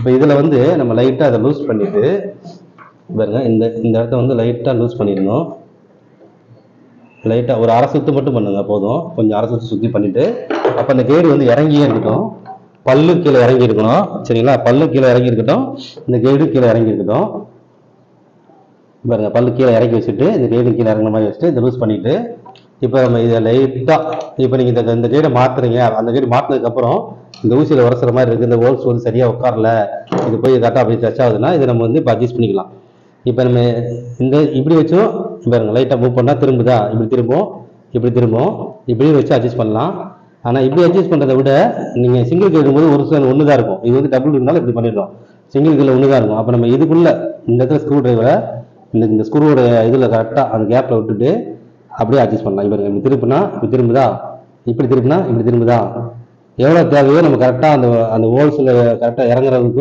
இப்போ இதில் வந்து நம்ம லைட்டாக அதை லூஸ் பண்ணிட்டு பாருங்க இந்த இந்த இடத்த வந்து லைட்டாக லூஸ் பண்ணிடணும் லைட்டாக ஒரு அரை சுத்து மட்டும் பண்ணுங்க போதும் கொஞ்சம் அரை சுத்து சுற்றி பண்ணிட்டு அப்போ அந்த கேடு வந்து இறங்கியே இருக்கட்டும் பல்லு கீழே இறங்கி இருக்கணும் சரிங்களா பல்லு கீழே இறங்கி இருக்கட்டும் இந்த கேடு கீழே இறங்கி இருக்கட்டும் பாருங்க பல்லு கீழே இறக்கி வச்சுட்டு இந்த கேடு கீழே இறங்குற மாதிரி வச்சுட்டு இதை லூஸ் பண்ணிட்டு இப்போ நம்ம இதை லைட்டாக இப்போ நீங்கள் இந்த இந்த கேடை மாற்றுறீங்க அந்த கேடு மாற்றினதுக்கப்புறம் இந்த ஊசியில் உரசுற மாதிரி இருக்குது இந்த ஹோல்ஸ் வந்து சரியாக உட்காரல இது போய் கரெக்டாக அப்படி டச் ஆகுதுன்னா இதை நம்ம வந்து இப்போ அட்ஜஸ்ட் பண்ணிக்கலாம் இப்போ நம்ம இந்த இப்படி வச்சும் பாருங்க லைட்டாக மூவ் பண்ணால் திரும்புதா இப்படி திரும்பும் இப்படி திரும்பும் இப்படி வச்சு அட்ஜஸ்ட் பண்ணலாம் ஆனால் இப்படி அட்ஜஸ்ட் பண்ணுறதை விட நீங்கள் சிங்கிள் கேடும் போது ஒரு சில ஒன்று தான் இருக்கும் இது வந்து டபுள் இருந்தாலும் இப்படி பண்ணிடுறோம் சிங்கிள் கீழே ஒன்று தான் இருக்கும் அப்போ நம்ம இதுக்குள்ள இந்த இடத்துல ஸ்க்ரூ டிரைவரை இந்த இந்த ஸ்க்ரூவோட இதில் கரெக்டாக அந்த கேப்பில் விட்டுட்டு அப்படியே அட்ஜஸ்ட் பண்ணலாம் இப்போ இப்படி திருப்பினா இப்படி திரும்புதா இப்படி திருப்பினா இப்படி திரும்புதா எவ்வளோ தேவையோ நம்ம கரெக்டாக அந்த அந்த ஹோல்ஸில் கரெக்டாக இறங்குறதுக்கும்